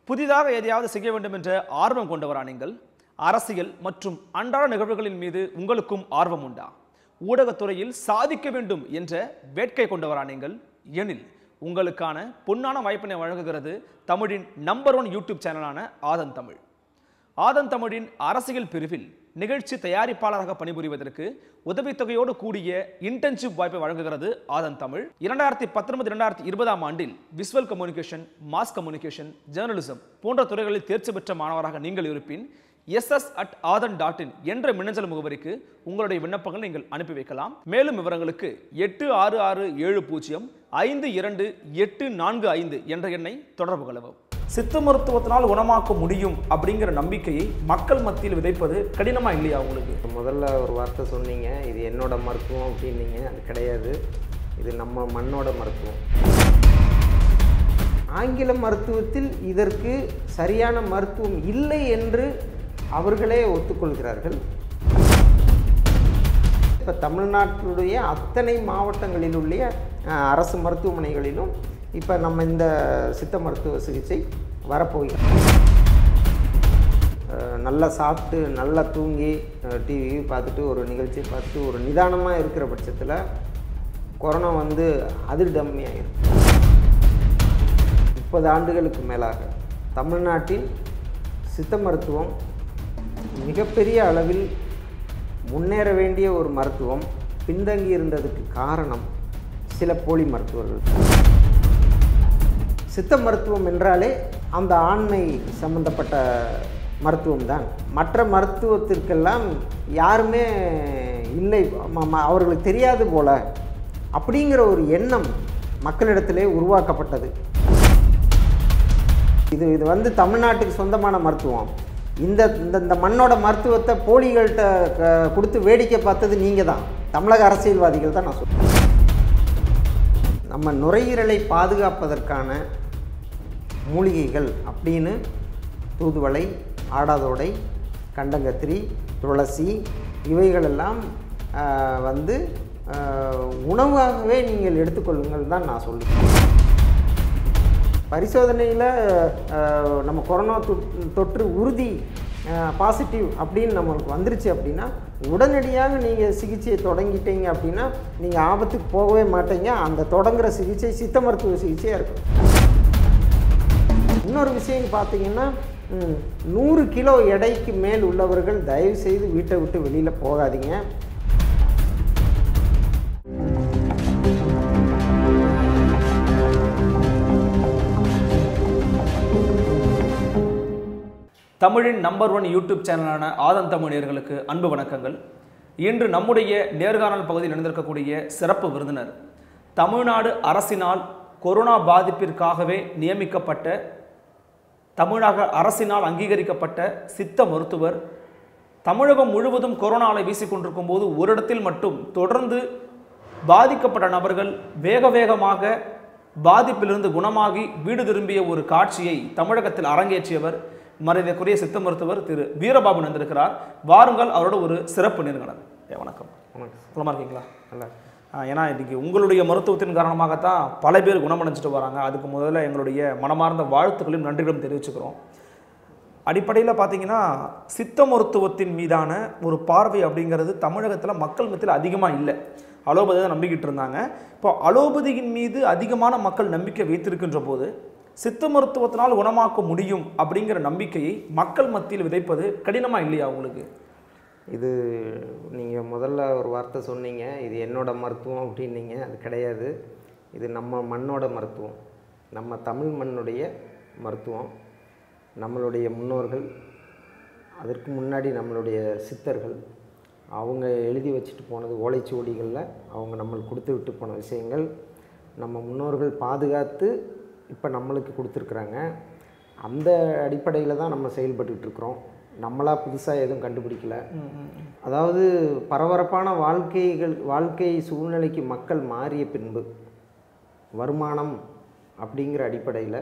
புதிதாக எதையாவது செய்ய வேண்டும் என்ற ஆர்வம் கொண்டவரா நீங்கள் அரசியல் மற்றும் அன்றாட நிகழ்வுகளின் மீது உங்களுக்கும் ஆர்வம் உண்டா ஊடகத்துறையில் சாதிக்க வேண்டும் என்ற வேட்கை கொண்டவரா நீங்கள் எனில் உங்களுக்கான பொன்னான வாய்ப்பினை வழங்குகிறது தமிழின் நம்பர் ஒன் யூடியூப் சேனலான ஆதன் தமிழ் ஆதன் தமிழின் அரசியல் பிரிவில் நிகழ்ச்சி தயாரிப்பாளராக பணிபுரிவதற்கு உதவித்தொகையோடு கூடிய இன்டர்ன்ஷிப் வாய்ப்பை வழங்குகிறது ஆதன் தமிழ் இரண்டாயிரத்தி பத்தொன்பது இரண்டாயிரத்தி இருபதாம் ஆண்டில் visual communication mass communication journalism போன்ற துறைகளில் தேர்ச்சி பெற்ற மாணவராக நீங்கள் இருப்பின் SS at Aadhan dot in என்ற மின்னஞ்சல் முகவரிக்கு உங்களுடைய விண்ணப்பங்கள் நீங்கள் அனுப்பி வைக்கலாம் மேலும் விவரங்களுக்கு எட்டு ஆறு ஆறு ஏழு பூஜ்ஜியம் ஐந்து இரண்டு எட்டு நான்கு ஐந்து என்ற எண்ணை தொடர்பு கொள்ளவும் சித்த மருத்துவத்தினால் குணமாக்க முடியும் அப்படிங்கிற நம்பிக்கையை மக்கள் மத்தியில் விதைப்பது கடினமா இல்லையா உங்களுக்கு முதல்ல ஒரு வார்த்தை சொன்னீங்க இது என்னோட மருத்துவம் அப்படின்னீங்க அது கிடையாது இது நம்ம மண்ணோட மருத்துவம் ஆங்கில மருத்துவத்தில் இதற்கு சரியான மருத்துவம் இல்லை என்று அவர்களே ஒத்துக்கொள்கிறார்கள் இப்போ தமிழ்நாட்டுடைய அத்தனை மாவட்டங்களில் உள்ள அஹ், அரசு மருத்துவமனைகளிலும் இப்போ நம்ம இந்த சித்த மருத்துவ சிகிச்சை வரப்போகிறது அஹ் நல்லா சாப்பிட்டு நல்லா தூங்கி டிவி பார்த்துட்டு ஒரு நிகழ்ச்சியை பார்த்துட்டு ஒரு நிதானமாக இருக்கிற பட்சத்தில் கொரோனா வந்து அதிர்டம்மியாயிரும் முப்பது ஆண்டுகளுக்கு மேலாக தமிழ்நாட்டின் சித்த மருத்துவம் மிகப்பெரிய அளவில் முன்னேற வேண்டிய ஒரு மருத்துவம் பின்தங்கி இருந்ததுக்கு காரணம் சில போலி மருத்துவர்கள் சித்த மருத்துவம் என்றாலே அந்த ஆண்மை சம்பந்தப்பட்ட மருத்துவம் தான் மற்ற மருத்துவத்திற்கெல்லாம் யாருமே இல்லை ம- ம- அவர்களுக்கு தெரியாது போல அப்படிங்கிற ஒரு எண்ணம் மக்களிடத்திலே உருவாக்கப்பட்டது இது இது வந்து தமிழ்நாட்டுக்கு சொந்தமான மருத்துவம் இந்த இந்த இந்த மண்ணோட மருத்துவத்தை போலிகள்கிட்ட க- கொடுத்து வேடிக்கை பார்த்தது நீங்கள் தான் தமிழக அரசியல்வாதிகள் தான் நான் சொல்கிறேன் நம்ம நுரையீரலை பாதுகாப்பதற்கான மூலிகைகள் அப்படின்னு தூதுவளை ஆடாதோடை கண்டங்கத்திரி துளசி இவைகளெல்லாம் ஆஹ், வந்து ஆஹ், உணவாகவே நீங்கள் எடுத்துக்கொள்ளுங்கள் தான் நான் சொல்லுவேன் பரிசோதனையில் நம்ம கொரோனா தொற்று- தொற்று உறுதி பாசிட்டிவ் அப்படின்னு நம்மளுக்கு வந்துருச்சு அப்படின்னா உடனடியாக நீங்கள் சிகிச்சையை தொடங்கிட்டீங்க அப்படின்னா நீங்கள் ஆபத்துக்கு போகவே மாட்டீங்க அந்த தொடங்குற சிகிச்சை சித்த மருத்துவ சிகிச்சையாக இருக்கும் இன்னொரு விஷயம் பார்த்தீங்கன்னா ம், நூறு கிலோ எடைக்கு மேல் உள்ளவர்கள் தயவு செய்து வீட்டை விட்டு வெளியில் போகாதீங்க தமிழின் நம்பர் ஒன் யூடியூப் சேனலான ஆதன் தமிழ் நேயர்களுக்கு அன்பு வணக்கங்கள் இன்று நம்முடைய நேர்காணல் பகுதியில் நடந்திருக்கக்கூடிய சிறப்பு விருந்தினர் தமிழ்நாடு அரசினால் கொரோனா பாதிப்பிற்காகவே நியமிக்கப்பட்ட தமிழக அரசினால் அங்கீகரிக்கப்பட்ட சித்த மருத்துவர் தமிழகம் முழுவதும் கொரோனாவை வீசிக்கொண்டிருக்கும் போது ஒரு இடத்தில் மட்டும் தொடர்ந்து பாதிக்கப்பட்ட நபர்கள் வேக வேகமாக பாதிப்பிலிருந்து குணமாகி வீடு திரும்பிய ஒரு காட்சியை தமிழகத்தில் அரங்கேற்றியவர் மரியாதைக்குரிய சித்த மருத்துவர் திரு வீரபாபு வந்திருக்கிறார் வாருங்கள் அவரோட ஒரு சிறப்பு நேர்காணல் ஏ, வணக்கம் வணக்கம் நலமா இருக்கீங்களா நல்லா ஆ, ஏன்னா இன்னைக்கு உங்களுடைய மருத்துவத்தின் காரணமாகத்தான் பல பேர் குணமடைஞ்சிட்டு வராங்க அதுக்கு முதல்ல எங்களுடைய மனமார்ந்த வாழ்த்துக்களையும் நன்றிகளும் தெரிவிச்சுக்கிறோம் அடிப்படையில் பார்த்தீங்கன்னா சித்த மருத்துவத்தின் மீதான ஒரு பார்வை அப்படிங்கிறது தமிழகத்தில் மக்கள் மத்தியில் அதிகமாக இல்லை அலோபதி தான் நம்பிக்கிட்டு இருந்தாங்க இப்போ அலோபதியின் மீது அதிகமான மக்கள் நம்பிக்கை வைத்திருக்கின்ற போது சித்த மருத்துவத்தினால் குணமாக்க முடியும் அப்படிங்கிற நம்பிக்கையை மக்கள் மத்தியில் விதைப்பது கடினமாக இல்லையா உங்களுக்கு இது நீங்கள் முதல்ல ஒரு வார்த்தை சொன்னீங்க இது என்னோட மருத்துவம் அப்படின்னீங்க அது கிடையாது இது நம்ம மண்ணோட மருத்துவம் நம்ம தமிழ் மண்ணுடைய மருத்துவம் நம்மளுடைய முன்னோர்கள் அதற்கு முன்னாடி நம்மளுடைய சித்தர்கள் அவங்க எழுதி வச்சுட்டு போனது ஓலைச்சுவடிகளில் அவங்க நம்மளுக்கு கொடுத்து விட்டு போன விஷயங்கள் நம்ம முன்னோர்கள் பாதுகாத்து இப்போ நம்மளுக்கு கொடுத்துருக்குறாங்க அந்த அடிப்படையில் தான் நம்ம செயல்பட்டுட்டு இருக்கிறோம் நம்மளா புதுசாக எதுவும் கண்டுபிடிக்கல அதாவது பரபரப்பான வாழ்க்கைகள் வாழ்க்கை சூழ்நிலைக்கு மக்கள் மாறிய பின்பு வருமானம் அப்படிங்கிற அடிப்படையில்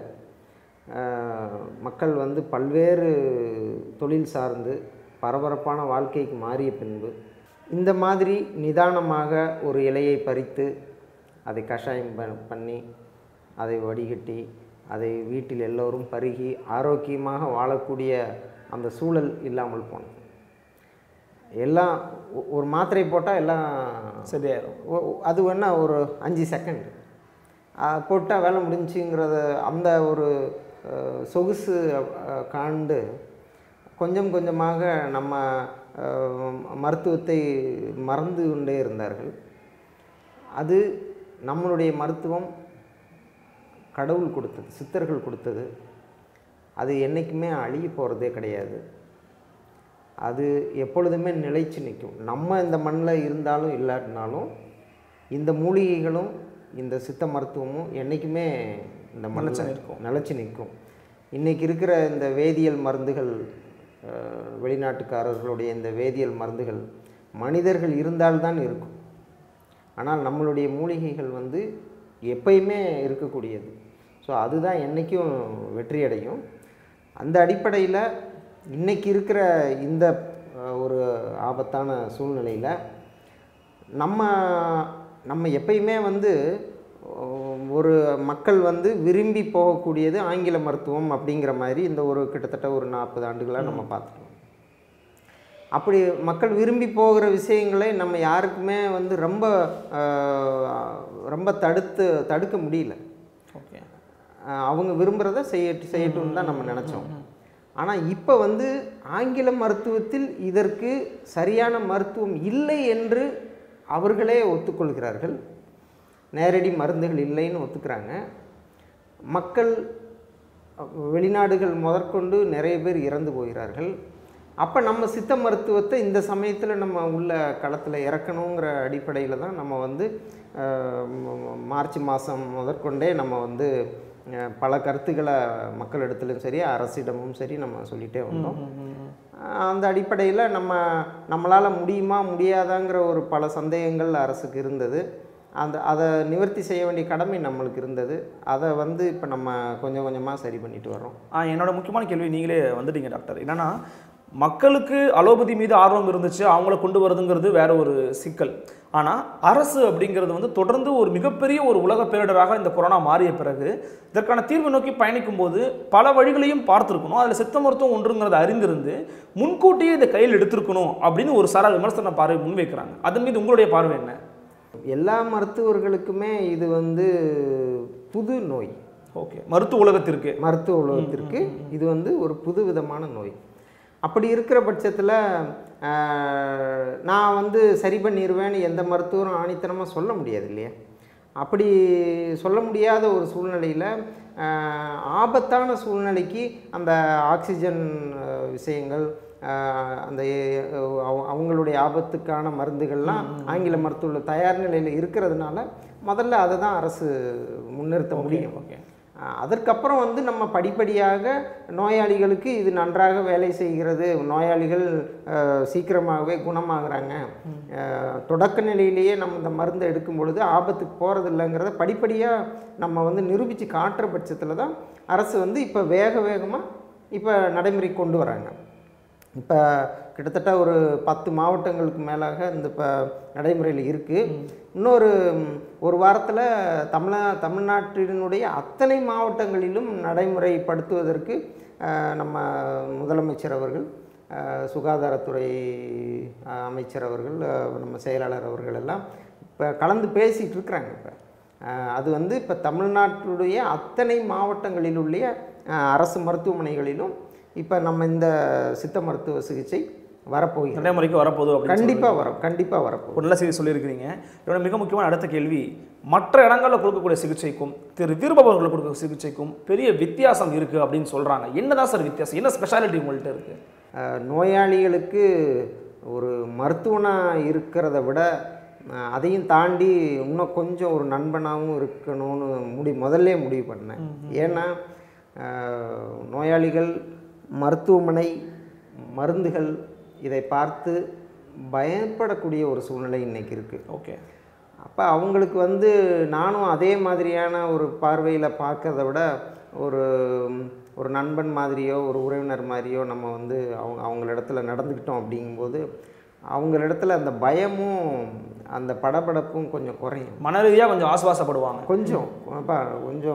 மக்கள் வந்து பல்வேறு தொழில் சார்ந்து பரபரப்பான வாழ்க்கைக்கு மாறிய பின்பு இந்த மாதிரி நிதானமாக ஒரு இலையை பறித்து அதை கஷாயம் ப- பண்ணி அதை வடிகட்டி அதை வீட்டில் எல்லோரும் பருகி ஆரோக்கியமாக வாழக்கூடிய அந்த சூழல் இல்லாமல் போனது எல்லாம் ஒ- ஒரு மாத்திரை போட்டால் எல்லாம் சரியாயிரும் ஒ- ஒ- அது வேணா ஒரு அஞ்சு செகண்ட் போட்டால் வேலை முடிஞ்சுங்கிறத அந்த ஒரு அஹ், சொகுசு அஹ், காண்டு கொஞ்சம் கொஞ்சமாக நம்ம அஹ், மருத்துவத்தை மறந்து கொண்டே இருந்தார்கள் அது நம்மளுடைய மருத்துவம் கடவுள் கொடுத்தது சித்தர்கள் கொடுத்தது அது என்றைக்குமே அழுகி போகிறதே கிடையாது அது எப்பொழுதுமே நிலைச்சு நிற்கும் நம்ம இந்த மண்ணில் இருந்தாலும் இல்லாட்டினாலும் இந்த மூலிகைகளும் இந்த சித்த மருத்துவமும் என்றைக்குமே இந்த நிலைச்சு மண்ணில் நிற்கும். நிலச்சி நிற்கும் இன்றைக்கி இருக்கிற இந்த வேதியியல் மருந்துகள் அஹ், வெளிநாட்டுக்காரர்களுடைய இந்த வேதியியல் மருந்துகள் மனிதர்கள் இருந்தால்தான் இருக்கும் ஆனால் நம்மளுடைய மூலிகைகள் வந்து எப்பயுமே இருக்கக்கூடியது ஸோ அதுதான் என்றைக்கும் வெற்றி அடையும் அந்த அடிப்படையில் இன்னைக்கு இருக்கிற இந்த அஹ், ஒரு ஆபத்தான சூழ்நிலையில் நம்ம நம்ம எப்பயுமே வந்து அஹ், ஒரு மக்கள் வந்து விரும்பி போகக்கூடியது ஆங்கில மருத்துவம் அப்படிங்கிற மாதிரி இந்த ஒரு கிட்டத்தட்ட ஒரு நாற்பது ஆண்டுகளாக நம்ம பார்த்துட்டோம் அப்படி மக்கள் விரும்பி போகிற விஷயங்களை நம்ம யாருக்குமே வந்து ரொம்ப அஹ், ரொம்ப தடுத்து தடுக்க முடியல ஓகே அஹ் அவங்க விரும்புகிறத செய்யட்டு செய்யட்டும்னு தான் நம்ம நினச்சோம் ஆனால் இப்போ வந்து ஆங்கில மருத்துவத்தில் இதற்கு சரியான மருத்துவம் இல்லை என்று அவர்களே ஒத்துக்கொள்கிறார்கள் நேரடி மருந்துகள் இல்லைன்னு ஒத்துக்கிறாங்க மக்கள் அஹ், வெளிநாடுகள் முதற்கொண்டு நிறைய பேர் இறந்து போகிறார்கள் அப்போ நம்ம சித்த மருத்துவத்தை இந்த சமயத்தில் நம்ம உள்ள களத்தில் இறக்கணுங்கிற அடிப்படையில் தான் நம்ம வந்து அஹ், ம- ம- மார்ச் மாதம் முதற்கொண்டே நம்ம வந்து அஹ், பல கருத்துக்களை மக்களிடத்திலும் சரி அரசிடமும் சரி நம்ம சொல்லிகிட்டே வந்தோம் அஹ், அந்த அடிப்படையில் நம்ம நம்மளால் முடியுமா முடியாதாங்கிற ஒரு பல சந்தேகங்கள் அரசுக்கு இருந்தது அந்த அதை நிவர்த்தி செய்ய வேண்டிய கடமை நம்மளுக்கு இருந்தது அதை வந்து இப்போ நம்ம கொஞ்சம் கொஞ்சமாக சரி பண்ணிட்டு வரோம் ஆ என்னோட முக்கியமான கேள்வி நீங்களே வந்துட்டீங்க டாக்டர் என்னன்னா மக்களுக்கு அலோபதி மீது ஆர்வம் இருந்துச்சு அவங்கள கொண்டு வரதுங்கிறது வேற ஒரு சிக்கல் ஆனால் அரசு அப்படிங்கிறது வந்து தொடர்ந்து ஒரு மிகப்பெரிய ஒரு உலக பேரிடராக இந்த கொரோனா மாறிய பிறகு இதற்கான தீர்வு நோக்கி பயணிக்கும் போது பல வழிகளையும் பார்த்துருக்கணும் அதில் சித்த மருத்துவம் ஒன்றுங்கிறத அறிந்திருந்து முன்கூட்டியே இதை கையில் எடுத்திருக்கணும் அப்படின்னு ஒரு சாரா விமர்சன பார்வை முன்வைக்கிறாங்க அதன் மீது உங்களுடைய பார்வை என்ன எல்லா மருத்துவர்களுக்குமே இது வந்து புது நோய் ஓகே மருத்துவ உலகத்திற்கு மருத்துவ உலகத்திற்கு இது வந்து ஒரு புது விதமான நோய் அப்படி இருக்கிற பட்சத்தில் நான் வந்து சரி பண்ணிடுவேன்னு எந்த மருத்துவரும் ஆணித்தனமாக சொல்ல முடியாது இல்லையா அப்படி சொல்ல முடியாத ஒரு சூழ்நிலையில் ஆபத்தான சூழ்நிலைக்கு அந்த ஆக்சிஜன் அஹ், விஷயங்கள் அஹ், அந்த அஹ், அவ- அவங்களுடைய ஆபத்துக்கான மருந்துகள்லாம் ஆங்கில மருத்துவ தயார் நிலையில் இருக்கிறதுனால முதல்ல அதை தான் அரசு முன்னிறுத்த முடியும் ஓகே அஹ் அதற்கப்புறம் வந்து நம்ம படிப்படியாக நோயாளிகளுக்கு இது நன்றாக வேலை செய்கிறது நோயாளிகள் அஹ், சீக்கிரமாகவே குணமாகறாங்க அஹ், தொடக்க நிலையிலேயே நம்ம இந்த மருந்தை எடுக்கும் பொழுது ஆபத்துக்கு போகிறது இல்லைங்கிறத படிப்படியாக நம்ம வந்து நிரூபித்து காட்டுற பட்சத்தில் தான் அரசு வந்து இப்போ வேக வேகமாக இப்போ நடைமுறை கொண்டு வராங்க இப்போ கிட்டத்தட்ட ஒரு பத்து மாவட்டங்களுக்கு மேலாக இந்த இப்போ நடைமுறையில் இருக்குது இன்னொரு ம், ஒரு வாரத்தில் தமிழ தமிழ்நாட்டினுடைய அத்தனை மாவட்டங்களிலும் நடைமுறைப்படுத்துவதற்கு அஹ், நம்ம முதலமைச்சர் அவர்கள் அஹ், சுகாதாரத்துறை அஹ், அமைச்சர் அவர்கள் அஹ், நம்ம செயலாளர் அவர்கள் எல்லாம் இப்போ கலந்து பேசிகிட்டு இருக்கிறாங்க இப்போ அது வந்து இப்போ தமிழ்நாட்டுடைய அத்தனை மாவட்டங்களில் உள்ள அஹ், அரசு மருத்துவமனைகளிலும் இப்போ நம்ம இந்த சித்த மருத்துவ சிகிச்சை வரப்போகிறது நடைமுறைக்கு வரப்போகுது அப்படின்னு கண்டிப்பாக வரும் கண்டிப்பாக வரப்போகுது ஒரு நல்ல செய்தி சொல்லியிருக்கிறீங்க இதோட மிக முக்கியமான அடுத்த கேள்வி மற்ற இடங்களில் கொடுக்கக்கூடிய சிகிச்சைக்கும் திரு வீரபாபு அவர்கள் கொடுக்க சிகிச்சைக்கும் பெரிய வித்தியாசம் இருக்குது அப்படின்னு சொல்கிறாங்க என்னதான் சார் வித்தியாசம் என்ன ஸ்பெஷாலிட்டி உங்கள்கிட்ட இருக்குது அஹ், நோயாளிகளுக்கு ஒரு மருத்துவனாக இருக்கிறத விட அஹ், அதையும் தாண்டி இன்னும் கொஞ்சம் ஒரு நண்பனாகவும் இருக்கணும்னு முடி முதல்ல முடிவு பண்ணேன் ஏன்னா அஹ், நோயாளிகள் மருத்துவமனை மருந்துகள் இதை பார்த்து பயப்படக்கூடிய ஒரு சூழ்நிலை இன்னைக்கு இருக்குது ஓகே அப்போ அவங்களுக்கு வந்து நானும் அதே மாதிரியான ஒரு பார்வையில் பார்க்கறத விட ஒரு ஒரு நண்பன் மாதிரியோ ஒரு உறவினர் மாதிரியோ நம்ம வந்து அவங்க அவங்களிடத்துல நடந்துக்கிட்டோம் அப்படிங்கும்போது அவங்களிடத்துல அந்த பயமும் அந்த படபடப்பும் கொஞ்சம் குறையும் மன ரீதியாக கொஞ்சம் ஆசுவாசப்படுவாங்க கொஞ்சம் அப்பா கொஞ்சம்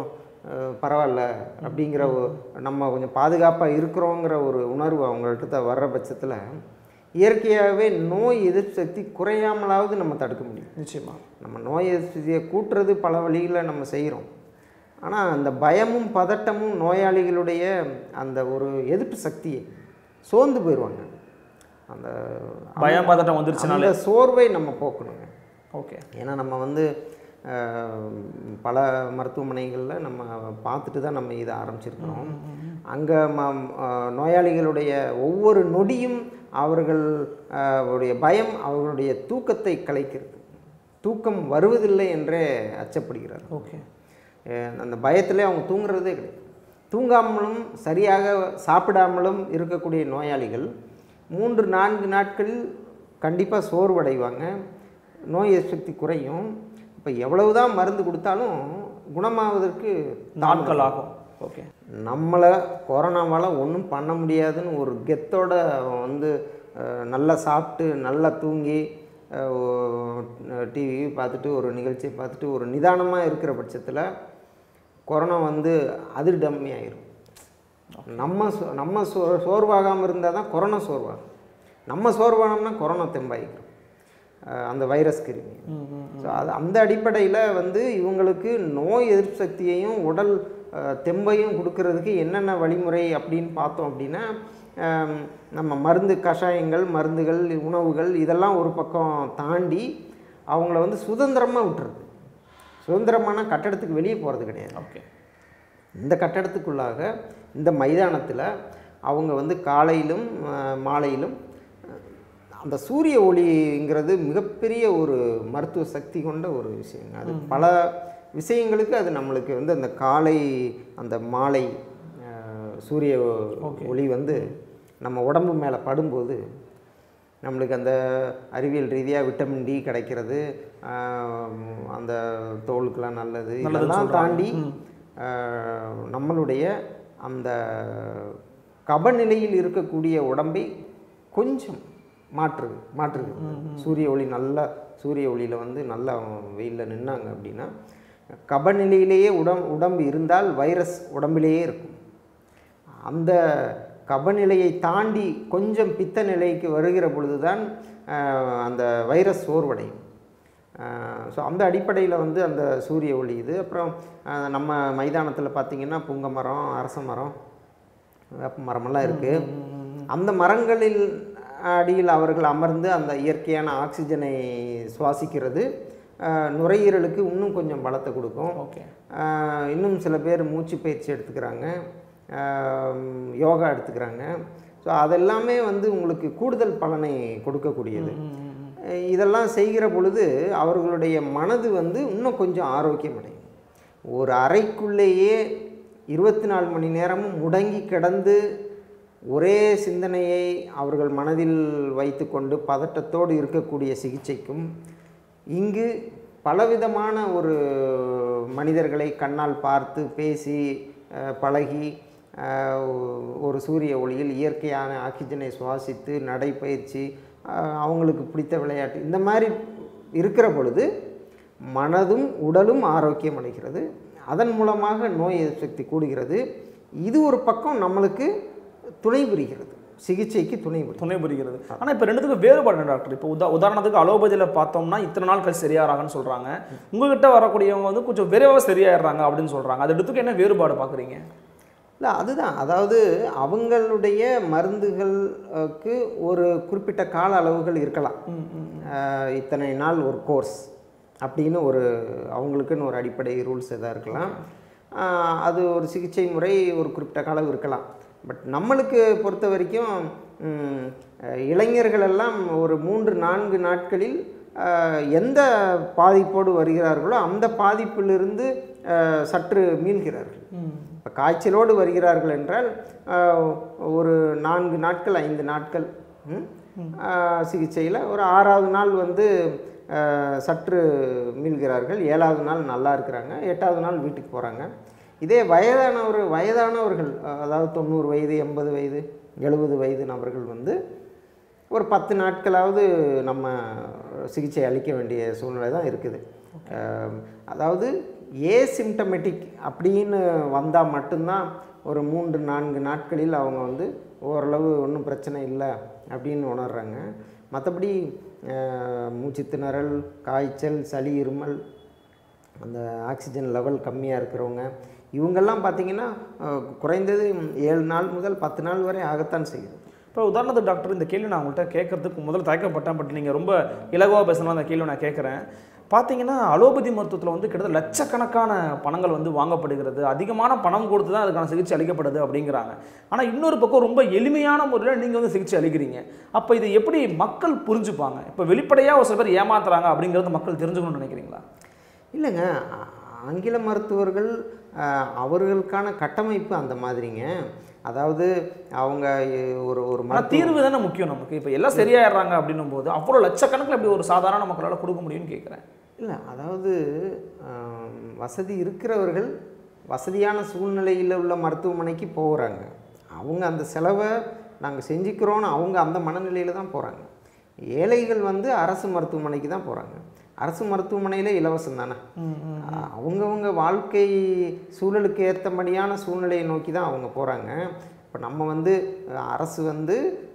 அஹ், பரவாயில்ல அப்படிங்கிற ஒரு- நம்ம கொஞ்சம் பாதுகாப்பாக இருக்கிறோங்கிற ஒரு உணர்வு அவங்கள்ட்ட வர்ற பட்சத்தில் இயற்கையாகவே நோய் எதிர்ப்பு சக்தி குறையாமலாவது நம்ம தடுக்க முடியும் நிச்சயமா நம்ம நோய் எதிர்ப்பு சக்தியை கூட்டுறது பல வழிகளில் நம்ம செய்கிறோம் ஆனால் அந்த பயமும் பதட்டமும் நோயாளிகளுடைய அந்த ஒரு எதிர்ப்பு சக்தியை சோர்ந்து போயிடுவாங்க அந்த பயம் பதட்டம் வந்துருச்சுனாலே அந்த சோர்வை நம்ம போக்கணுங்க ஓகே ஏன்னா நம்ம வந்து அஹ், பல மருத்துவமனைகளில் நம்ம பார்த்துட்டு தான் நம்ம இதை ஆரம்பிச்சிருக்கிறோம் அங்கே ம அஹ், நோயாளிகளுடைய ஒவ்வொரு நொடியும் அவர்கள் அஹ், உடைய பயம் அவர்களுடைய தூக்கத்தை கலைக்கிறது தூக்கம் வருவதில்லை என்றே அச்சப்படுகிறார் ஓகே அஹ், அந்த பயத்திலே அவங்க தூங்குறதே கிடையாது தூங்காமலும் சரியாக சாப்பிடாமலும் இருக்கக்கூடிய நோயாளிகள் மூன்று நான்கு நாட்களில் கண்டிப்பாக சோர்வடைவாங்க நோய் எதிர்ப்பு சக்தி குறையும் இப்போ எவ்வளவுதான் மருந்து கொடுத்தாலும் குணமாவதற்கு நாட்கள் ஆகும் ஓகே நம்மளை கொரோனாவால் ஒன்றும் பண்ண முடியாதுன்னு ஒரு கெத்தோட அவன் வந்து அஹ், நல்லா சாப்பிட்டு நல்லா தூங்கி டிவி பார்த்துட்டு ஒரு நிகழ்ச்சியை பார்த்துட்டு ஒரு நிதானமாக இருக்கிற பட்சத்தில் கொரோனா வந்து அது டம்மி ஆயிரும் நம்ம சோ- நம்ம சோ சோர்வாகாமல் இருந்தால் தான் கொரோனா சோர்வாகும் நம்ம சோர்வானோம்னா கொரோனா தெம்பாயிக்கிறோம் அஹ், அந்த வைரஸ் கிருமி ஸோ அது அந்த அடிப்படையில் வந்து இவங்களுக்கு நோய் எதிர்ப்பு சக்தியையும் உடல் அஹ், தெம்பையும் கொடுக்கறதுக்கு என்னென்ன வழிமுறை அப்படின்னு பார்த்தோம் அப்படின்னா ஆம், நம்ம மருந்து கஷாயங்கள் மருந்துகள் உணவுகள் இதெல்லாம் ஒரு பக்கம் தாண்டி அவங்கள வந்து சுதந்திரமாக விட்டுறது சுதந்திரமான கட்டடத்துக்கு வெளியே போகிறது கிடையாது ஓகே இந்த கட்டடத்துக்குள்ளாக இந்த மைதானத்தில் அவங்க வந்து காலையிலும் அஹ், மாலையிலும் அஹ், அந்த சூரிய ஒளிங்கிறது மிகப்பெரிய ஒரு மருத்துவ சக்தி கொண்ட ஒரு விஷயங்க அது பல விஷயங்களுக்கு அது நம்மளுக்கு வந்து அந்த காலை அந்த மாலை அஹ், சூரிய ஒளி வந்து நம்ம உடம்பு மேலே படும்போது நம்மளுக்கு அந்த அறிவியல் ரீதியாக விட்டமின் டி கிடைக்கிறது ஆஹ் அந்த தோலுக்கெல்லாம் நல்லது இதெல்லாம் தாண்டி ஆஹ் நம்மளுடைய அந்த கபநிலையில் இருக்கக்கூடிய உடம்பை கொஞ்சம் மாற்றுது மாற்றுது சூரிய ஒளி நல்லா சூரிய ஒளியில் வந்து நல்லா வெயிலில் நின்னாங்க அப்படின்னா கபநிலையிலேயே உடம் உடம்பு இருந்தால் வைரஸ் உடம்பிலேயே இருக்கும் அந்த கபநிலையை தாண்டி கொஞ்சம் பித்த நிலைக்கு வருகிற பொழுதுதான் ஆஹ், அந்த வைரஸ் சோர்வடையும் ஸோ அந்த அடிப்படையில் வந்து அந்த சூரிய ஒளி இது அப்புறம் ஆஹ், நம்ம மைதானத்தில் பார்த்திங்கன்னா புங்க மரம் அரச மரம் வேப்ப மரமெல்லாம் இருக்குது அந்த மரங்களில் அடியில் அவர்கள் அமர்ந்து அந்த இயற்கையான ஆக்சிஜனை சுவாசிக்கிறது ஆஹ், நுரையீரலுக்கு இன்னும் கொஞ்சம் பலத்தை கொடுக்கும் ஓகே ஆஹ் இன்னும் சில பேர் மூச்சு பயிற்சி எடுத்துக்கிறாங்க ஆம், யோகா எடுத்துக்கிறாங்க ஸோ அதெல்லாமே வந்து உங்களுக்கு கூடுதல் பலனை கொடுக்கக்கூடியது அஹ் இதெல்லாம் செய்கிற பொழுது அவர்களுடைய மனது வந்து இன்னும் கொஞ்சம் ஆரோக்கியம் அடையும் ஒரு அறைக்குள்ளேயே இருபத்தி நாலு மணி நேரமும் முடங்கி கிடந்து ஒரே சிந்தனையை அவர்கள் மனதில் வைத்துக்கொண்டு பதட்டத்தோடு இருக்கக்கூடிய சிகிச்சைக்கும் இங்கு பலவிதமான ஒரு மனிதர்களை கண்ணால் பார்த்து பேசி அஹ், பழகி அஹ், ஒரு சூரிய ஒளியில் இயற்கையான ஆக்சிஜனை சுவாசித்து நடைப்பயிற்சி அஹ், அவங்களுக்கு பிடித்த விளையாட்டு இந்த மாதிரி இருக்கிற பொழுது மனதும் உடலும் ஆரோக்கியம் அடைகிறது அதன் மூலமாக நோய் எதிர்ப்பு சக்தி கூடுகிறது இது ஒரு பக்கம் நம்மளுக்கு துணை புரிகிறது சிகிச்சைக்கு துணை புரிகிறது துணை புரிகிறது ஆனா இப்போ ரெண்டுத்துக்கும் வேறுபாடு என்ன டாக்டர் இப்போ உதா உதாரணத்துக்கு அலோபதியில பார்த்தோம்னா இத்தனை நாள் கழிச்சு சரியாகிறாங்கன்னு சொல்றாங்க உங்ககிட்ட வரக்கூடியவங்க வந்து கொஞ்சம் விரைவாக சரியாயிடுறாங்க அப்படின்னு சொல்றாங்க அது ரெண்டுத்துக்கும் என்ன வேறுபாடு பார்க்குறீங்க இல்லை அதுதான் அதாவது அவங்களுடைய மருந்துகளுக்கு ஒரு குறிப்பிட்ட கால அளவுகள் இருக்கலாம் அஹ், இத்தனை நாள் ஒரு கோர்ஸ் அப்படின்னு ஒரு அவங்களுக்குன்னு ஒரு அடிப்படை ரூல்ஸ் எதாவது இருக்கலாம் அஹ், அது ஒரு சிகிச்சை முறை ஒரு குறிப்பிட்ட காலம் இருக்கலாம் பட் நம்மளுக்கு பொறுத்த வரைக்கும் ம், அஹ், இளைஞர்கள் எல்லாம் ஒரு மூன்று நான்கு நாட்களில் அஹ், எந்த பாதிப்போடு வருகிறார்களோ அந்த பாதிப்பிலிருந்து அஹ், சற்று மீள்கிறார்கள் இப்போ காய்ச்சலோடு வருகிறார்கள் என்றால் ஆஹ், ஒரு நான்கு நாட்கள் ஐந்து நாட்கள் சிகிச்சையில் ஒரு ஆறாவது நாள் வந்து ஆஹ், சற்று மீள்கிறார்கள் ஏழாவது நாள் நல்லா இருக்கிறாங்க எட்டாவது நாள் வீட்டுக்கு போகிறாங்க இதே வயதானவர் வயதானவர்கள் அஹ், அதாவது தொண்ணூறு வயது எண்பது வயது எழுபது வயது நபர்கள் வந்து ஒரு பத்து நாட்களாவது நம்ம சிகிச்சை அளிக்க வேண்டிய சூழ்நிலை தான் இருக்குது அஹ், அதாவது ஏசிம்டமெட்டிக் அப்படின்னு வந்தால் மட்டும்தான் ஒரு மூன்று நான்கு நாட்களில் அவங்க வந்து ஓரளவு ஒன்றும் பிரச்சனை இல்லை அப்படின்னு உணர்றாங்க மற்றபடி மூச்சு திணறல் காய்ச்சல் சளி இருமல் அந்த ஆக்சிஜன் லெவல் கம்மியாக இருக்கிறவங்க இவங்கெல்லாம் பார்த்திங்கன்னா அஹ், குறைந்தது ஏழு நாள் முதல் பத்து நாள் வரை ஆகத்தான் செய்யுது இப்போ உதாரணத்துக்கு டாக்டர் இந்த கேள்வி நான் உங்கள்கிட்ட கேட்கறதுக்கு முதல்ல தயக்கப்பட்டேன் பட் நீங்கள் ரொம்ப இலகுவாக பேசணும் அந்த கேள்வி நான் கேட்குறேன் பார்த்தீங்கன்னா அலோபதி மருத்துவத்தில் வந்து கிட்டத்தட்ட லட்சக்கணக்கான பணங்கள் வந்து வாங்கப்படுகிறது அதிகமான பணம் கொடுத்து தான் அதுக்கான சிகிச்சை அளிக்கப்படுது அப்படிங்கிறாங்க ஆனால் இன்னொரு பக்கம் ரொம்ப எளிமையான முறையில் நீங்கள் வந்து சிகிச்சை அளிக்கிறீங்க அப்போ இதை எப்படி மக்கள் புரிஞ்சுப்பாங்க இப்போ வெளிப்படையாக ஒரு சில பேர் ஏமாத்துறாங்க அப்படிங்கிறது மக்கள் தெரிஞ்சுக்கணும்னு நினைக்கிறீங்களா இல்லைங்க ஆ- ஆங்கில மருத்துவர்கள் அஹ், அவர்களுக்கான கட்டமைப்பு அந்த மாதிரிங்க அதாவது அவங்க எ- ஒரு ஒரு ஆனால் மருத்துவ தீர்வு தானே முக்கியம் நமக்கு இப்போ எல்லாம் சரியாயிடுறாங்க அப்படின்னும் போது அவ்வளோ லட்சக்கணக்கில் எப்படி ஒரு சாதாரண மக்களால் கொடுக்க முடியும்னு கேட்குறேன் இல்லை அதாவது ஆம், வசதி இருக்கிறவர்கள் வசதியான சூழ்நிலையில் உள்ள மருத்துவமனைக்கு போகிறாங்க அவங்க அந்த செலவை நாங்கள் செஞ்சுக்கிறோன்னு அவங்க அந்த மனநிலையில் தான் போகிறாங்க ஏழைகள் வந்து அரசு மருத்துவமனைக்கு தான் போகிறாங்க அரசு மருத்துவமனையில் இலவசம் தானே அவங்கவங்க வாழ்க்கை சூழலுக்கு ஏற்றபடியான சூழ்நிலையை நோக்கி தான் அவங்க போகிறாங்க இப்போ நம்ம வந்து அஹ், அரசு வந்து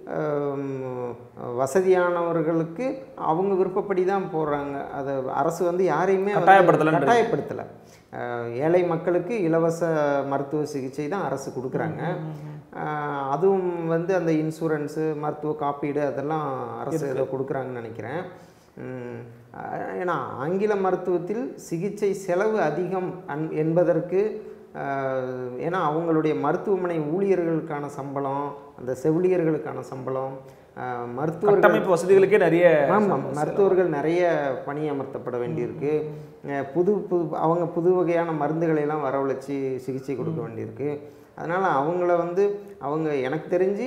ஹம், வசதியானவர்களுக்கு அவங்க விருப்பப்படி தான் போடுறாங்க அதை அரசு வந்து யாரையுமே வந்து கட்டாயப்படுத்தலைன்றீங்க. கட்டாயப்படுத்தலை அஹ், ஏழை மக்களுக்கு இலவச மருத்துவ சிகிச்சை தான் அரசு கொடுக்குறாங்க அஹ், அதுவும் வந்து அந்த இன்சூரன்ஸு மருத்துவ காப்பீடு அதெல்லாம் அரசு ஏதோ கொடுக்குறாங்கன்னு நினைக்கிறேன் உம், அஹ், ஏன்னா ஆங்கில மருத்துவத்தில் சிகிச்சை செலவு அதிகம் அன் என்பதற்கு அஹ், ஏன்னா அவங்களுடைய மருத்துவமனை ஊழியர்களுக்கான சம்பளம் அந்த செவிலியர்களுக்கான சம்பளம் அஹ், மருத்துவர்கள் கட்டமைப்பு வசதிகளுக்கே நிறைய ஆமாம் மருத்துவர்கள் நிறைய பணியமர்த்தப்பட வேண்டியிருக்கு அஹ் புது புது அவங்க புது வகையான மருந்துகளை எல்லாம் வரவழைச்சி சிகிச்சை கொடுக்க வேண்டியிருக்கு அதனால் அவங்கள வந்து அவங்க எனக்கு தெரிஞ்சு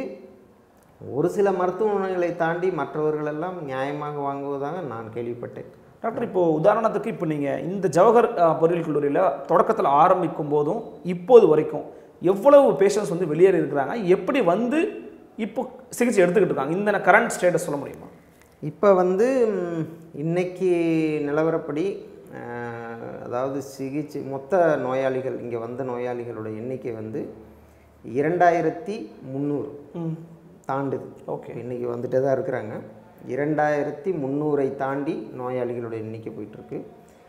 ஒரு சில மருத்துவமனைகளை தாண்டி மற்றவர்களெல்லாம் நியாயமாக வாங்குவதாக நான் கேள்விப்பட்டேன் டாக்டர் இப்போ உதாரணத்துக்கு இப்போ நீங்கள் இந்த ஜவஹர் அஹ், பொறியியல் கல்லூரியில் தொடக்கத்தில் ஆரம்பிக்கும் போதும் இப்போது வரைக்கும் எவ்வளவு பேஷண்ட்ஸ் வந்து வெளியேறி இருக்கிறாங்க எப்படி வந்து இப்போ சிகிச்சை எடுத்துக்கிட்டு இருக்காங்க இந்த கரண்ட் ஸ்டேட்டஸ் சொல்ல முடியுமா இப்போ வந்து ம், இன்னைக்கு நிலவரப்படி அஹ், அதாவது சிகிச்சை மொத்த நோயாளிகள் இங்கே வந்த நோயாளிகளோட எண்ணிக்கை வந்து இரண்டாயிரத்தி முந்நூறு தாண்டுது ஓகே இன்னைக்கு வந்துட்டே தான் இருக்கிறாங்க இரண்டாயிரத்தி முந்நூறை தாண்டி நோயாளிகளோட எண்ணிக்கை போயிட்டுருக்கு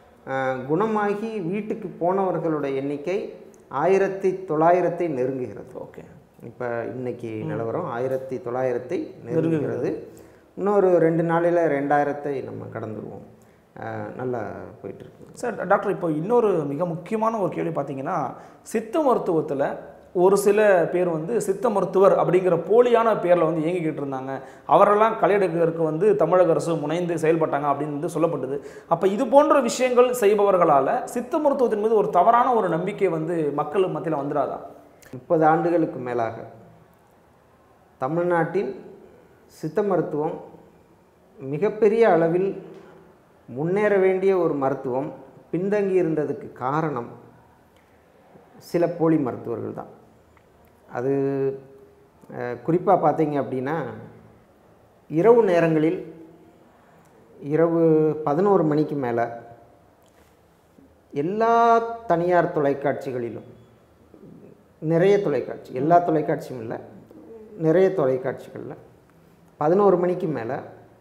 குணமாகி வீட்டுக்கு போனவர்களோட எண்ணிக்கை ஆயிரத்தி தொள்ளாயிரத்தை நெருங்குகிறது ஓகே இப்போ இன்னைக்கு நிலவரம் ஆயிரத்தி தொள்ளாயிரத்தை நெருங்குகிறது இன்னொரு ரெண்டு நாளில் ரெண்டாயிரத்தை நம்ம கடந்துருவோம் அஹ் நல்லா போயிட்டுருக்கு சார் டாக்டர் இப்போ இன்னொரு மிக முக்கியமான ஒரு கேள்வி பார்த்தீங்கன்னா சித்த மருத்துவத்தில் ஒரு சில பேர் வந்து சித்த மருத்துவர் அப்படிங்கிற போலியான பேரில் வந்து இயங்கிக்கிட்டு இருந்தாங்க அவரெல்லாம் கலையெடுக்கிறதுக்கு வந்து தமிழக அரசு முனைந்து செயல்பட்டாங்க அப்படின்னு வந்து சொல்லப்பட்டது அப்போ இது போன்ற விஷயங்கள் செய்பவர்களால் சித்த மருத்துவத்தின் மீது ஒரு தவறான ஒரு நம்பிக்கை வந்து மக்கள் மத்தியில் வந்துடாதா முப்பது ஆண்டுகளுக்கு மேலாக தமிழ்நாட்டின் சித்த மருத்துவம் மிகப்பெரிய அளவில் முன்னேற வேண்டிய ஒரு மருத்துவம் பின்தங்கி இருந்ததுக்கு காரணம் சில போலி மருத்துவர்கள் தான் அது குறிப்பாக பார்த்தீங்க அப்படின்னா இரவு நேரங்களில் இரவு பதினோரு மணிக்கு மேலே எல்லா தனியார் தொலைக்காட்சிகளிலும் நிறைய தொலைக்காட்சி எல்லா தொலைக்காட்சியும் இல்லை நிறைய தொலைக்காட்சிகளில் பதினோரு மணிக்கு மேலே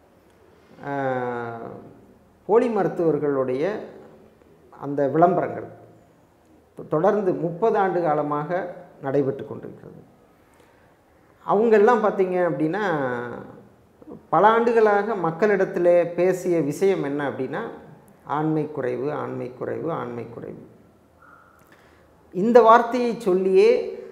போலி மருத்துவர்களுடைய அந்த விளம்பரங்கள் தொ- தொடர்ந்து முப்பது ஆண்டு காலமாக நடைபெற்று கொண்டிருக்கிறது அவங்கெல்லாம் பார்த்தீங்க அப்படின்னா பல ஆண்டுகளாக மக்களிடத்தில் பேசிய விஷயம் என்ன அப்படின்னா ஆண்மை குறைவு ஆண்மை குறைவு ஆண்மை குறைவு இந்த வார்த்தையை சொல்லியே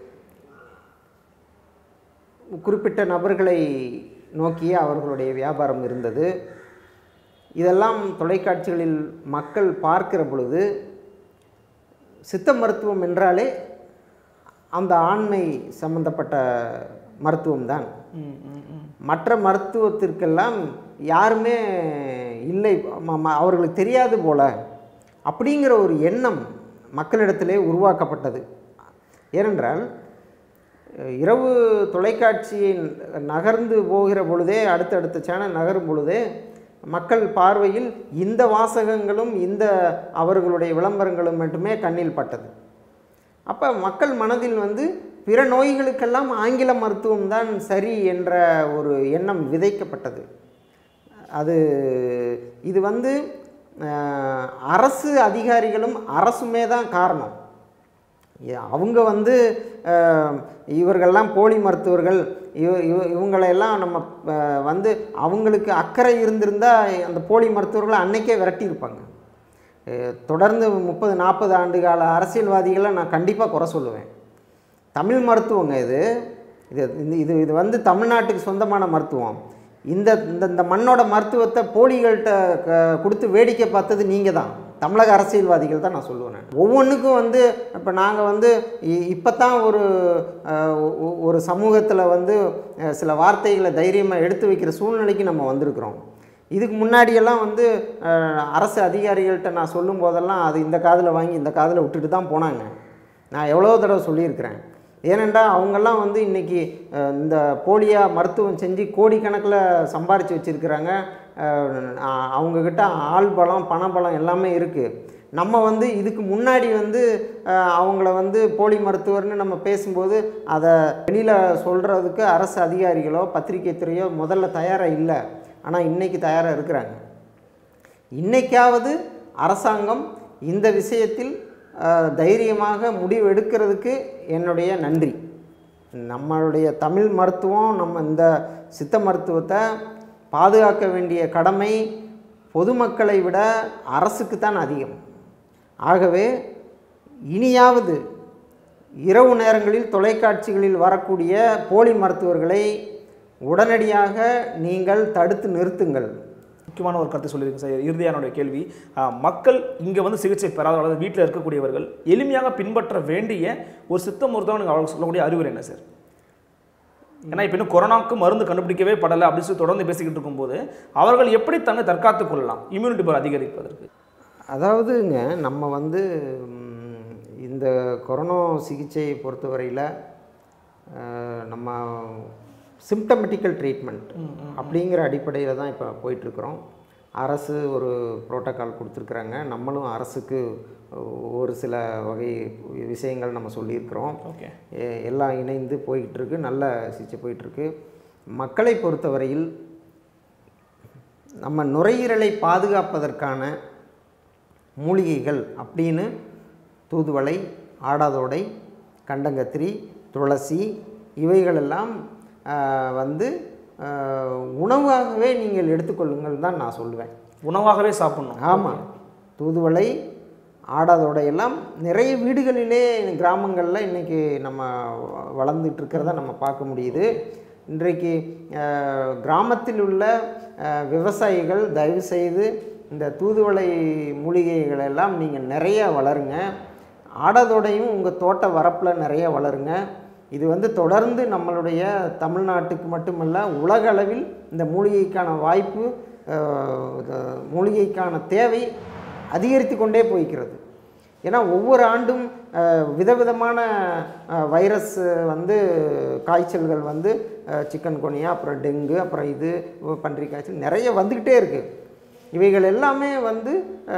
குறிப்பிட்ட நபர்களை நோக்கியே அவர்களுடைய வியாபாரம் இருந்தது இதெல்லாம் தொலைக்காட்சிகளில் மக்கள் பார்க்கிற பொழுது சித்த மருத்துவம் என்றாலே அந்த ஆண்மை சம்பந்தப்பட்ட மருத்துவம் தான் ம், ம், ம். மற்ற மருத்துவத்திற்கெல்லாம் யாருமே இல்லை ம- ம- அவர்களுக்கு தெரியாது போல அப்படிங்கிற ஒரு எண்ணம் மக்களிடத்திலே உருவாக்கப்பட்டது ஏனென்றால் அஹ், இரவு தொலைக்காட்சியை நகர்ந்து போகிற பொழுதே அடுத்தடுத்த சேனல் நகரும் பொழுதே மக்கள் பார்வையில் இந்த வாசகங்களும் இந்த அவர்களுடைய விளம்பரங்களும் மட்டுமே கண்ணில் பட்டது அப்போ மக்கள் மனதில் வந்து பிற நோய்களுக்கெல்லாம் ஆங்கில மருத்துவம் தான் சரி என்ற ஒரு எண்ணம் விதைக்கப்பட்டது அது இது வந்து அஹ், அரசு அதிகாரிகளும் அரசுமே தான் காரணம் ஏ- அவங்க வந்து அஹ், இவர்கள்லாம் போலி மருத்துவர்கள் இவ இவ இவங்களையெல்லாம் நம்ம அஹ், வந்து அவங்களுக்கு அக்கறை இருந்திருந்தால் அந்த போலி மருத்துவர்களை அன்னைக்கே விரட்டியிருப்பாங்க அஹ், தொடர்ந்து முப்பது நாற்பது ஆண்டு கால அரசியல்வாதிகளை நான் கண்டிப்பாக குறை சொல்லுவேன் தமிழ் மருத்துவங்க இது இது இந்த- இது இது வந்து தமிழ்நாட்டுக்கு சொந்தமான மருத்துவம் இந்த இந்த இந்த மண்ணோட மருத்துவத்தை போலிகள்கிட்ட க- கொடுத்து வேடிக்கை பார்த்தது நீங்கள் தான் தமிழக அரசியல்வாதிகள் தான் நான் சொல்லுவேன் நான். ஒவ்வொன்றுக்கும் வந்து இப்போ நாங்கள் வந்து இப்போ தான் ஒரு அஹ், ஒ- ஒ- ஒரு சமூகத்தில் வந்து அஹ், சில வார்த்தைகளை தைரியமாக எடுத்து வைக்கிற சூழ்நிலைக்கு நம்ம வந்திருக்கிறோம் இதுக்கு முன்னாடியெல்லாம் வந்து அஹ், அரசு அதிகாரிகள்கிட்ட நான் சொல்லும் போதெல்லாம் அது இந்த காதில் வாங்கி இந்த காதில் விட்டுட்டு தான் போனாங்க நான் எவ்வளோ தடவை சொல்லியிருக்கிறேன் ஏனென்றால் அவங்கெல்லாம் வந்து இன்றைக்கி இந்த போலியா மருத்துவம் செஞ்சு கோடிக்கணக்கில் சம்பாரித்து வச்சுருக்கிறாங்க அவங்கக்கிட்ட ஆள் பலம் பணபலம் எல்லாமே இருக்குது நம்ம வந்து இதுக்கு முன்னாடி வந்து அஹ், அவங்கள வந்து போலி மருத்துவர்னு நம்ம பேசும்போது அதை வெளியில் சொல்கிறதுக்கு அரசு அதிகாரிகளோ பத்திரிகை துறையோ முதல்ல தயாராக இல்லை ஆனால் இன்றைக்கி தயாராக இருக்கிறாங்க இன்னைக்காவது அரசாங்கம் இந்த விஷயத்தில் அஹ், தைரியமாக முடிவு எடுக்கிறதுக்கு என்னுடைய நன்றி நம்மளுடைய தமிழ் மருத்துவம் நம்ம இந்த சித்த மருத்துவத்தை பாதுகாக்க வேண்டிய கடமை பொதுமக்களை விட அரசுக்கு தான் அதிகம் ஆகவே இனியாவது இரவு நேரங்களில் தொலைக்காட்சிகளில் வரக்கூடிய போலி மருத்துவர்களை உடனடியாக நீங்கள் தடுத்து நிறுத்துங்கள் முக்கியமான ஒரு கருத்தை சொல்லியிருக்கேன் சார் இறுதியான என்னுடைய கேள்வி ஆஹ், மக்கள் இங்கே வந்து சிகிச்சை பெறாத அதாவது வீட்டில் இருக்கக்கூடியவர்கள் எளிமையாக பின்பற்ற வேண்டிய ஒரு சித்த மருத்துவம் நீங்கள் அவங்களுக்கு சொல்லக்கூடிய அறிவுரை என்ன சார் ஏன்னா இப்போ இன்னும் கொரோனாவுக்கு மருந்து கண்டுபிடிக்கவே படலை அப்படின்னு சொல்லி தொடர்ந்து பேசிக்கிட்டு இருக்கும்போது அவர்கள் எப்படி தன்னை தற்காத்துக் கொள்ளலாம் இம்யூனிட்டி பவர் அதிகரிப்பதற்கு அதாவதுங்க நம்ம வந்து ம், இந்த கொரோனா சிகிச்சையை பொறுத்தவரையில் அஹ், நம்ம சிம்டமெட்டிக்கல் ட்ரீட்மெண்ட் அப்படிங்கிற அடிப்படையில் தான் இப்போ போயிட்டுருக்குறோம் அரசு ஒரு புரோட்டோக்கால் கொடுத்துருக்குறாங்க நம்மளும் அரசுக்கு ஒரு சில வகை விஷயங்கள் நம்ம சொல்லியிருக்கிறோம் ஓகே எ- எல்லாம் இணைந்து போய்கிட்டு இருக்கு நல்ல சிகிச்சை போயிட்டுருக்கு மக்களை பொறுத்தவரையில் நம்ம நுரையீரலை பாதுகாப்பதற்கான மூலிகைகள் அப்படின்னு தூதுவளை ஆடாதோடை கண்டங்கத்திரி துளசி இவைகளெல்லாம் ஆஹ், வந்து ஆஹ், உணவாகவே நீங்கள் எடுத்துக்கொள்ளுங்கள் தான் நான் சொல்லுவேன் உணவாகவே சாப்பிடணும் ஆமாம் தூதுவளை ஆடாதோடை எல்லாம் நிறைய வீடுகளிலே கிராமங்களில் இன்றைக்கி நம்ம வளர்ந்துட்டு இருக்கிறத நம்ம பார்க்க முடியுது இன்றைக்கு அஹ், கிராமத்தில் உள்ள அஹ், விவசாயிகள் தயவு செய்து இந்த தூதுவளை மூலிகைகள் எல்லாம் நீங்கள் நிறைய வளருங்க ஆடாதோடையும் உங்கள் தோட்ட வரப்பில் நிறைய வளருங்க இது வந்து தொடர்ந்து நம்மளுடைய தமிழ்நாட்டுக்கு மட்டுமல்ல உலக அளவில் இந்த மூலிகைக்கான வாய்ப்பு அஹ், இந்த மூலிகைக்கான தேவை அதிகரித்து கொண்டே போய்க்கிறது ஏன்னா ஒவ்வொரு ஆண்டும் அஹ், விதவிதமான அஹ், வைரஸ் வந்து காய்ச்சல்கள் வந்து சிக்கன் கொனியா அப்புறம் டெங்கு அப்புறம் இது பன்றி காய்ச்சல் நிறைய வந்துக்கிட்டே இருக்குது இவைகள் எல்லாமே வந்து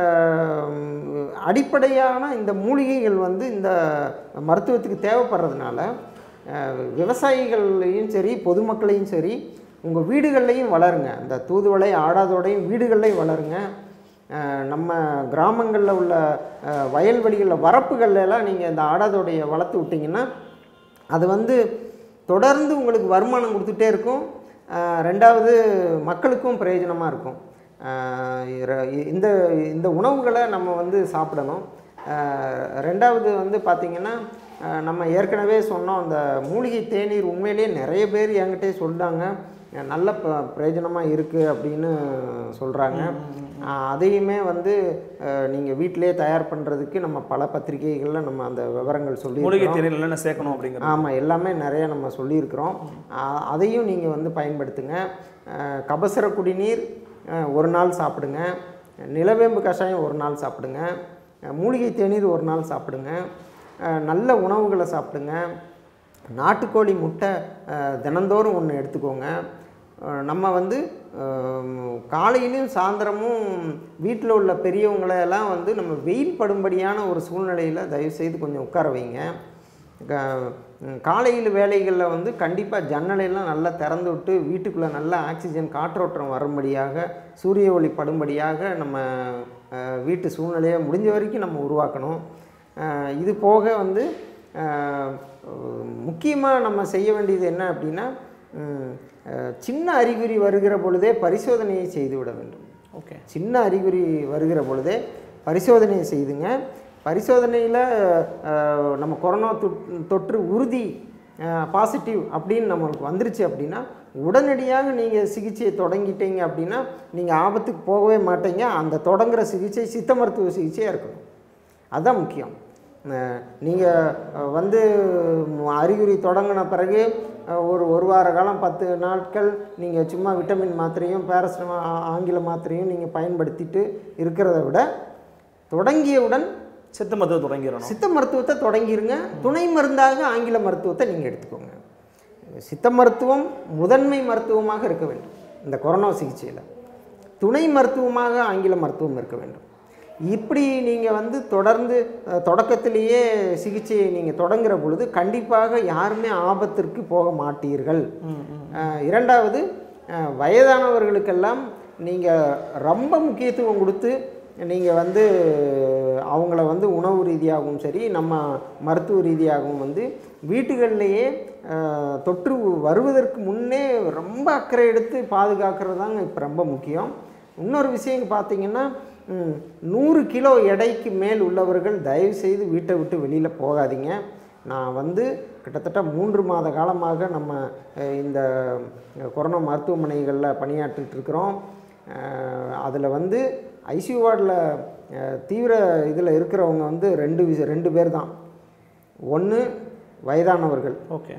அஹ், அடிப்படையான இந்த மூலிகைகள் வந்து இந்த மருத்துவத்துக்கு தேவைப்படுறதுனால அஹ், விவசாயிகளையும் சரி பொதுமக்களையும் சரி உங்கள் வீடுகள்லையும் வளருங்க இந்த தூதுவளை ஆடாதோடையும் வீடுகள்லையும் வளருங்க அஹ், நம்ம கிராமங்களில் உள்ள அஹ், வயல்வெளிகளில் வரப்புகள்ல எல்லாம் நீங்கள் இந்த ஆடாதோடைய வளர்த்து விட்டிங்கன்னா அது வந்து தொடர்ந்து உங்களுக்கு வருமானம் கொடுத்துட்டே இருக்கும் அஹ், ரெண்டாவது மக்களுக்கும் பிரயோஜனமாக இருக்கும் அஹ், இர- இந்த இந்த உணவுகளை நம்ம வந்து சாப்பிடணும் அஹ், ரெண்டாவது வந்து பார்த்திங்கன்னா அஹ், நம்ம ஏற்கனவே சொன்னோம் அந்த மூலிகை தேநீர் உண்மையிலேயே நிறைய பேர் என்கிட்டே சொல்லிட்டாங்க அஹ், நல்ல ப பிரயோஜனமாக இருக்குது அப்படின்னு சொல்கிறாங்க அதையுமே வந்து நீங்கள் வீட்டிலே தயார் பண்ணுறதுக்கு நம்ம பல பத்திரிகைகளில் நம்ம அந்த விவரங்கள் சொல்லி மூலிகை தேநீர் என்னென்ன சேர்க்கணும் அப்படிங்கிறது ஆமாம் எல்லாமே நிறைய நம்ம சொல்லியிருக்கிறோம் ஆ, அதையும் நீங்கள் வந்து பயன்படுத்துங்க அஹ், கபசுர குடிநீர் அஹ், ஒரு நாள் சாப்பிடுங்க நிலவேம்பு கஷாயம் ஒரு நாள் சாப்பிடுங்க அஹ், மூலிகை தேநீர் ஒரு நாள் சாப்பிடுங்க அஹ், நல்ல உணவுகளை சாப்பிடுங்க நாட்டுக்கோழி முட்டை அஹ், தினந்தோறும் ஒன்று எடுத்துக்கோங்க அஹ், நம்ம வந்து அஹ், காலையிலையும் சாயந்தரமும் வீட்டில் உள்ள பெரியவங்களை எல்லாம் வந்து நம்ம வெயில் படும்படியான ஒரு சூழ்நிலையில் தயவுசெய்து கொஞ்சம் உட்கார வைங்க க- ம், காலையில் வேலைகளில் வந்து கண்டிப்பாக ஜன்னலையெல்லாம் நல்லா திறந்து விட்டு வீட்டுக்குள்ளே நல்ல ஆக்சிஜன் காற்றோட்டம் வரும்படியாக சூரிய ஒளி படும்படியாக நம்ம அஹ், வீட்டு சூழ்நிலையை முடிஞ்ச வரைக்கும் நம்ம உருவாக்கணும் அஹ், இது போக வந்து முக்கியமாக நம்ம செய்ய வேண்டியது என்ன அப்படின்னா ம், அஹ், சின்ன அறிகுறி வருகிற பொழுதே பரிசோதனையை செய்து விட வேண்டும் ஓகே சின்ன அறிகுறி வருகிற பொழுதே பரிசோதனை செய்துங்க பரிசோதனையில் நம்ம கொரோனா தொற்று- தொற்று உறுதி பாசிட்டிவ் அப்படின்னு நம்மளுக்கு வந்துருச்சு அப்படின்னா உடனடியாக நீங்கள் சிகிச்சையை தொடங்கிட்டீங்க அப்படின்னா நீங்கள் ஆபத்துக்கு போகவே மாட்டீங்க அந்த தொடங்குற சிகிச்சை சித்த மருத்துவ சிகிச்சையாக இருக்கணும் அதுதான் முக்கியம் நீங்கள் வந்து ம், அறிகுறி தொடங்கின பிறகு அஹ், ஒரு ஒரு வார காலம் பத்து நாட்கள் நீங்கள் சும்மா விட்டமின் மாத்திரையும் பேரஸ்டமா ஆங்கில மாத்திரையும் நீங்கள் பயன்படுத்திட்டு இருக்கிறத விட தொடங்கியவுடன் சித்த மருத்துவம் தொடங்கிடணும் சித்த மருத்துவத்தை தொடங்கிருங்க துணை மருந்தாக ஆங்கில மருத்துவத்தை நீங்கள் எடுத்துக்கோங்க சித்த மருத்துவம் முதன்மை மருத்துவமாக இருக்க வேண்டும் இந்த கொரோனா சிகிச்சையில் துணை மருத்துவமாக ஆங்கில மருத்துவம் இருக்க வேண்டும் இப்படி நீங்கள் வந்து தொடர்ந்து அஹ், தொடக்கத்திலேயே சிகிச்சையை நீங்கள் தொடங்குற பொழுது கண்டிப்பாக யாருமே ஆபத்திற்கு போக மாட்டீர்கள் அஹ், இரண்டாவது அஹ், வயதானவர்களுக்கெல்லாம் நீங்கள் ரொம்ப முக்கியத்துவம் கொடுத்து நீங்கள் வந்து அவங்கள வந்து உணவு ரீதியாகவும் சரி நம்ம மருத்துவ ரீதியாகவும் வந்து வீட்டுகள்லையே அஹ், தொற்று வருவதற்கு முன்னே ரொம்ப அக்கறை எடுத்து பாதுகாக்கிறது தாங்க இப்போ ரொம்ப முக்கியம் இன்னொரு விஷயம் பார்த்தீங்கன்னா ம், நூறு கிலோ எடைக்கு மேல் உள்ளவர்கள் தயவு செய்து வீட்டை விட்டு வெளியில் போகாதீங்க நான் வந்து கிட்டத்தட்ட மூன்று மாத காலமாக நம்ம அஹ், இந்த கொரோனா மருத்துவமனைகளில் பணியாற்றிட்டு இருக்கிறோம் அதில் வந்து ஐசியூ வார்டில் தீவிர இதில் இருக்கிறவங்க வந்து ரெண்டு விஷ ரெண்டு பேர் தான் ஒன்று வயதானவர்கள் ஓகே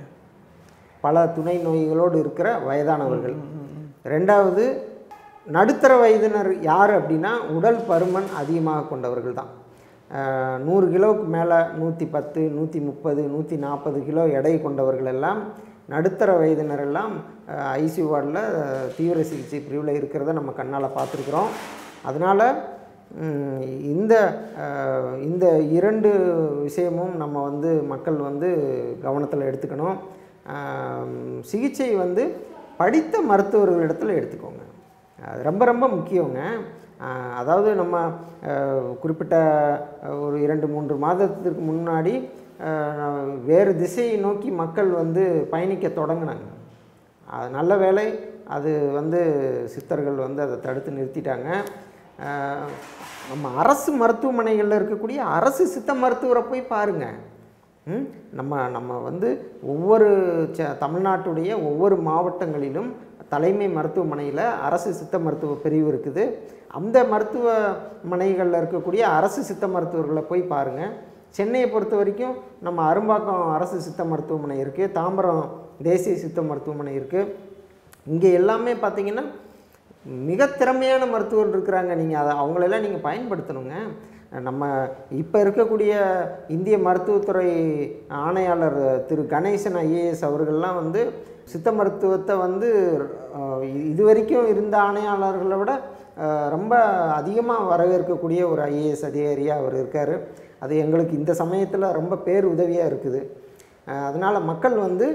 பல துணை நோய்களோடு இருக்கிற வயதானவர்கள் ரெண்டாவது நடுத்தர வயதினர் யார் அப்படின்னா உடல் பருமன் அதிகமாக கொண்டவர்கள் தான் அஹ், நூறு கிலோவுக்கு மேலே நூற்றி பத்து நூற்றி முப்பது நூற்றி நாற்பது கிலோ எடை கொண்டவர்கள் எல்லாம் நடுத்தர வயதினர் எல்லாம் ஐசியூ வார்டில் தீவிர சிகிச்சை பிரிவில் இருக்கிறத நம்ம கண்ணால் பார்த்துருக்குறோம் அதனால் ம், இந்த அஹ், இந்த இரண்டு விஷயமும் நம்ம வந்து மக்கள் வந்து கவனத்தில் எடுத்துக்கணும் ஆம், சிகிச்சை வந்து படித்த மருத்துவர்களிடத்தில் எடுத்துக்கோங்க அது ரொம்ப ரொம்ப முக்கியங்க ஆஹ், அதாவது நம்ம ஆஹ், குறிப்பிட்ட ஆஹ், ஒரு இரண்டு மூன்று மாதத்திற்கு முன்னாடி ஆஹ், வேறு திசையை நோக்கி மக்கள் வந்து பயணிக்க தொடங்கினாங்க அது நல்ல வேலை அது வந்து சித்தர்கள் வந்து அதை தடுத்து நிறுத்திட்டாங்க ஆஹ், நம்ம அரசு மருத்துவமனைகளில் இருக்கக்கூடிய அரசு சித்த மருத்துவரை போய் பாருங்கள் ம்? நம்ம நம்ம வந்து ஒவ்வொரு ச தமிழ்நாட்டுடைய ஒவ்வொரு மாவட்டங்களிலும் தலைமை மருத்துவமனையில் அரசு சித்த மருத்துவ பிரிவு இருக்குது அந்த மருத்துவமனைகளில் இருக்கக்கூடிய அரசு சித்த மருத்துவர்களை போய் பாருங்கள் சென்னையை பொறுத்த வரைக்கும் நம்ம அரும்பாக்கம் அரசு சித்த மருத்துவமனை இருக்குது தாம்பரம் தேசிய சித்த மருத்துவமனை இருக்குது இங்கே எல்லாமே பார்த்தீங்கன்னா மிக திறமையான மருத்துவர் இருக்கிறாங்க நீங்கள் அதை அவங்களெல்லாம் நீங்கள் பயன்படுத்தணுங்க நம்ம இப்போ இருக்கக்கூடிய இந்திய மருத்துவத்துறை ஆணையாளர் திரு கணேசன் ஐஏஎஸ் அவர்கள்லாம் வந்து சித்த மருத்துவத்தை வந்து அஹ், இது- இது வரைக்கும் இருந்த ஆணையாளர்களை விட அஹ், ரொம்ப அதிகமாக வரவேற்கக்கூடிய ஒரு ஐஏஎஸ் அதிகாரியாக அவர் இருக்கார் அது எங்களுக்கு இந்த சமயத்தில் ரொம்ப பேர் உதவியாக இருக்குது அதனால் மக்கள் வந்து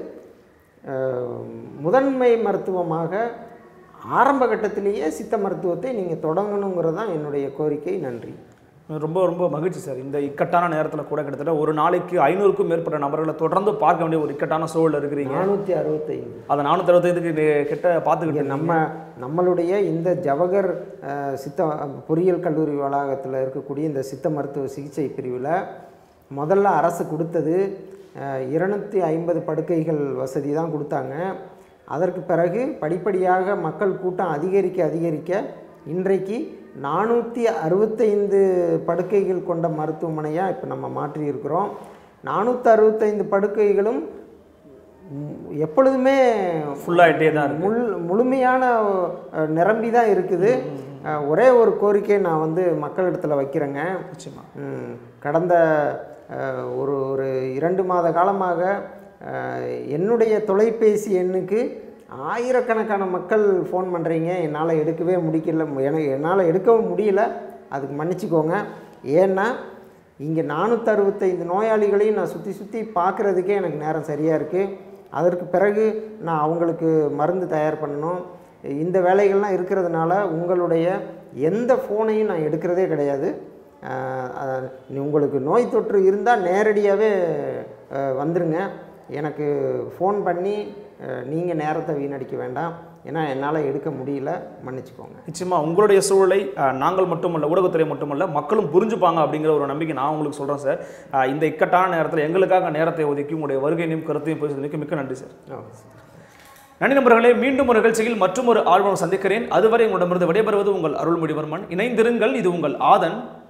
அஹ், முதன்மை மருத்துவமாக ஆரம்ப கட்டத்திலேயே சித்த மருத்துவத்தை நீங்கள் தொடங்கணுங்கிறது தான் என்னுடைய கோரிக்கை நன்றி ரொம்ப ரொம்ப மகிழ்ச்சி சார் இந்த இக்கட்டான நேரத்தில் கூட கிட்டத்தட்ட ஒரு நாளைக்கு ஐநூறுக்கும் மேற்பட்ட நபர்களை தொடர்ந்து பார்க்க வேண்டிய ஒரு இக்கட்டான சூழல் இருக்கிறீங்க நானூற்றி அறுபத்தைந்து அதை நானூற்றி அறுபத்தைந்துக்கு கிட்ட பார்த்துக்கிட்டு நம்ம நம்மளுடைய இந்த ஜவஹர் அஹ், சித்த பொறியியல் கல்லூரி வளாகத்தில் இருக்கக்கூடிய இந்த சித்த மருத்துவ சிகிச்சை பிரிவில் முதல்ல அரசு கொடுத்தது இருநூற்றி ஐம்பது படுக்கைகள் வசதி தான் கொடுத்தாங்க அதற்கு பிறகு படிப்படியாக மக்கள் கூட்டம் அதிகரிக்க அதிகரிக்க இன்றைக்கு நானூற்றி அறுபத்தைந்து படுக்கைகள் கொண்ட மருத்துவமனையாக இப்போ நம்ம மாற்றியிருக்கிறோம் நானூற்றி அறுபத்தைந்து படுக்கைகளும் ம், எப்பொழுதுமே ஃபுல்லாகிட்டே தான் இருக்கு முள் முழுமையான அஹ், நிரம்பி தான் இருக்குது அஹ், ஒரே ஒரு கோரிக்கை நான் வந்து மக்களிடத்தில் வைக்கிறேங்க நிச்சயமா ம், கடந்த அஹ், ஒரு ஒரு இரண்டு மாத காலமாக அஹ், என்னுடைய தொலைபேசி எண்ணுக்கு ஆயிரக்கணக்கான மக்கள் ஃபோன் பண்ணுறீங்க என்னால் எடுக்கவே முடிக்கல எனக்கு என்னால் எடுக்கவும் முடியல அதுக்கு மன்னிச்சுக்கோங்க ஏன்னா இங்கே நானூற்றறுபத்தைந்து நோயாளிகளையும் நான் சுற்றி சுற்றி பார்க்குறதுக்கே எனக்கு நேரம் சரியாக இருக்குது அதற்கு பிறகு நான் அவங்களுக்கு மருந்து தயார் பண்ணணும் இந்த வேலைகள்லாம் இருக்கிறதுனால உங்களுடைய எந்த ஃபோனையும் நான் எடுக்கிறதே கிடையாது ஆஹ் அஹ் நீ உங்களுக்கு நோய் தொற்று இருந்தால் நேரடியாகவே அஹ் வந்துருங்க எனக்கு ஃபோன் பண்ணி நீங்கள் நேரத்தை வீணடிக்க வேண்டாம் ஏன்னா என்னால் எடுக்க முடியல மன்னிச்சுக்கோங்க நிச்சயமா உங்களுடைய சூழலை அஹ், நாங்கள் மட்டுமல்ல ஊடகத்துறை மட்டுமல்ல மக்களும் புரிஞ்சுப்பாங்க அப்படிங்கிற ஒரு நம்பிக்கை நான் உங்களுக்கு சொல்கிறேன் சார் அஹ், இந்த இக்கட்டான நேரத்தில் எங்களுக்காக நேரத்தை ஒதுக்கி உங்களுடைய வருகையினையும் கருத்தையும் பேசுவதற்கு மிக்க நன்றி சார் நன்றி நண்பர்களே மீண்டும் ஒரு நிகழ்ச்சியில் மற்றும் ஒரு ஆழ்வம் சந்திக்கிறேன் அதுவரை உங்களிடமிருந்து விடைபெறுவது உங்கள் அருள்மொழிவர்மன் இணைந்திருங்கள் இது உங்கள் ஆதன்